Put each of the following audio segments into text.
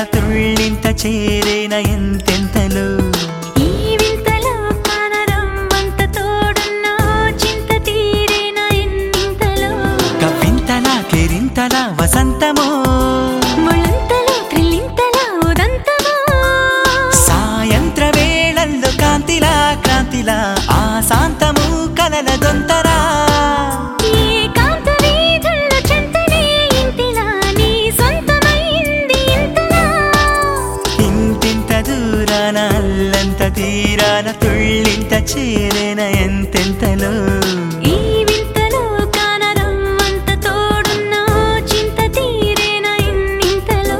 తుళ్ళింత చేరేన ఎంతెంతలో ఈ వింతలో కానరమ్మంత తోడున్న చింత తీరేన ఎన్నింతలో కవ్వింతలా కేరింతలా వసంతమో ముళ్ళంతలో త్రిల్లింతలా ఉదంతమో సాయంత్ర వేళల్లో కాంతిలా క్రాంతిలా ఆ శాంతము కలల దొంతరా ఏకాంత వీధుల్లో చెంతనే ఇంటిలా నీ సొంతమైంది ఇంతలా ఇంతింత దూరాన అల్లంత తీరాన తుళ్ళింత చేరేన ఎంతెంతలో ఈ వింతలో కానరమ్మంత తోడున్న చింత తీరేన ఇన్నింతలో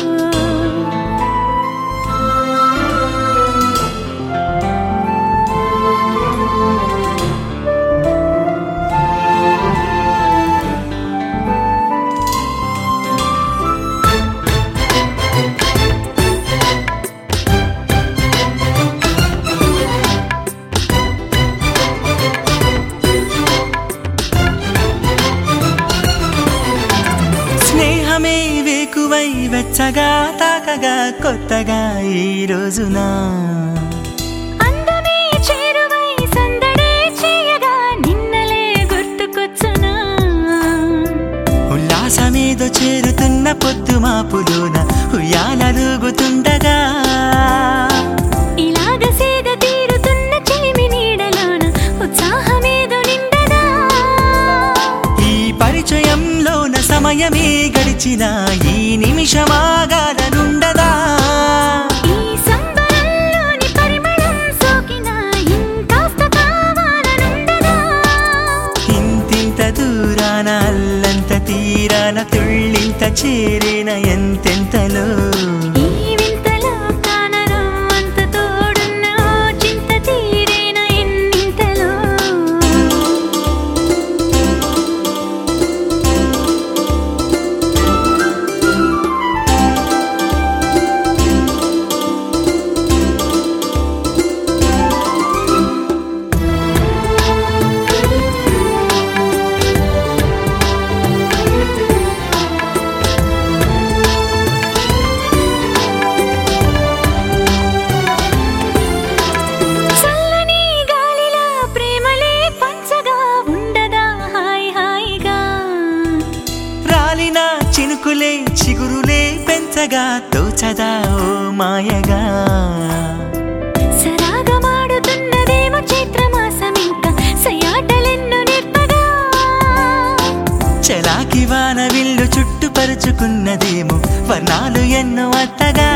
స్నేహమే వేకువై వెచ్చగా తాకగా కొత్తగా ఈ రోజున అందమే చేరువై సందడే చేయగా నిన్నలే గుర్తుకొచ్చునా ఉల్లాసమేదో చేరుతున్న పొద్దు మాపులోన ఉయ్యాలలుగుతుండగా ఇలాగ సేద తీరుతున్న చెలిమి నీడలోన ఉత్సాహమేదో నిండదా ఈ పరిచయంలోన సమయమే గడిచిన ఈ నిమిషమాగాలనుండదా ఈ సంబరంలోని పరిమళం సోకిన ఇంకాస్త కావాలనుండదా ఇంతింత దూరాన అల్లంత తీరాన తుళ్ళింత చేరేన ఎంతెంతలో ఈ వింతలో కానరమ్మంత తోడున్న చింత తీరేన ఎన్నింతలో చల్లని గాలిలా ప్రేమలే పంచగా ఉండదా హాయ్ హాయిగా రాలిన చినుకులే చిగురులే పెంచగా తోచదా ఓ మాయగా సరాగమాడుతున్నదేమో చైత్రమాసం ఇంకా సయాటలెన్ను నిప్పగా చలాకి వాన విల్లు చుట్టుపరుచుకున్నదేమో వర్ణాలు ఎన్నో అత్తగా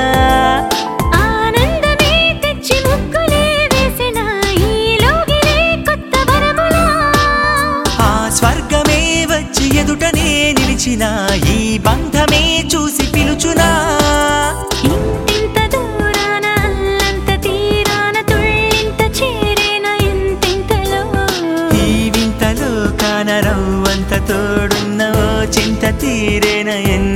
ఆనందమే తెచ్చి ముక్కులే వేసిన ఈ లోగిలే కొత్త వరములా ఆ స్వర్గమే వచ్చి ఎదుటనే నిలిచిన ఈ బంధమే చూసి పిలుచునా ఇంతింత దూరాన అల్లంత తీరాన తుళ్ళింత చేరేన ఎంతింతలో ఈ వింతలో కానరవ్వంత తోడున్న ఓ చింత తీరేన ఎన్